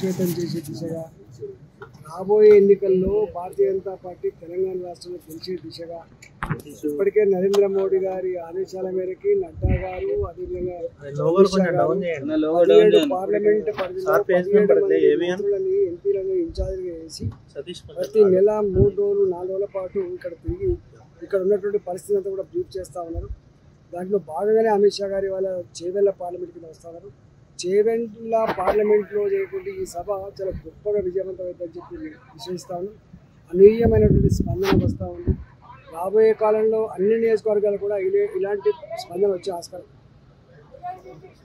బలోపేతం చేసే దిశగా రాబోయే ఎన్నికల్లో భారతీయ జనతా పార్టీ తెలంగాణ రాష్ట్రంలో గెలిచే దిశగా ఇప్పటికే నరేంద్ర మోడీ గారి ఆదేశాల మేరకి నడ్డా గారు అదేవిధంగా అమిత్ షా గారు పదిహేడు పార్లమెంట్ పరిధిలో పదిహేడు మంది మంత్రులని ఎంపీలను ఇన్ఛార్జ్గా వేసి ప్రతి నెల మూడు రోజులు నాలుగు రోజుల పాటు ఇక్కడ తిరిగి ఇక్కడ ఉన్నటువంటి పరిస్థితి అంతా కూడా బ్రీఫ్ చేస్తా ఉన్నారు దాంట్లో భాగంగానే అమిత్ షా గారి వాళ్ళ చేవెళ్ళ పార్లమెంట్కి వస్తా ఉన్నారు చేవెళ్ళ పార్లమెంట్లో చేయటువంటి ఈ సభ చాలా గొప్పగా విజయవంతమైందని చెప్పి విశ్వసిస్తా ఉన్నాం అనూహ్యమైనటువంటి స్పందన వస్తూ ఉంది రాబోయే కాలంలో అన్ని నియోజకవర్గాలు కూడా ఇలే- ఇలాంటి స్పందన వచ్చే ఆస్కారం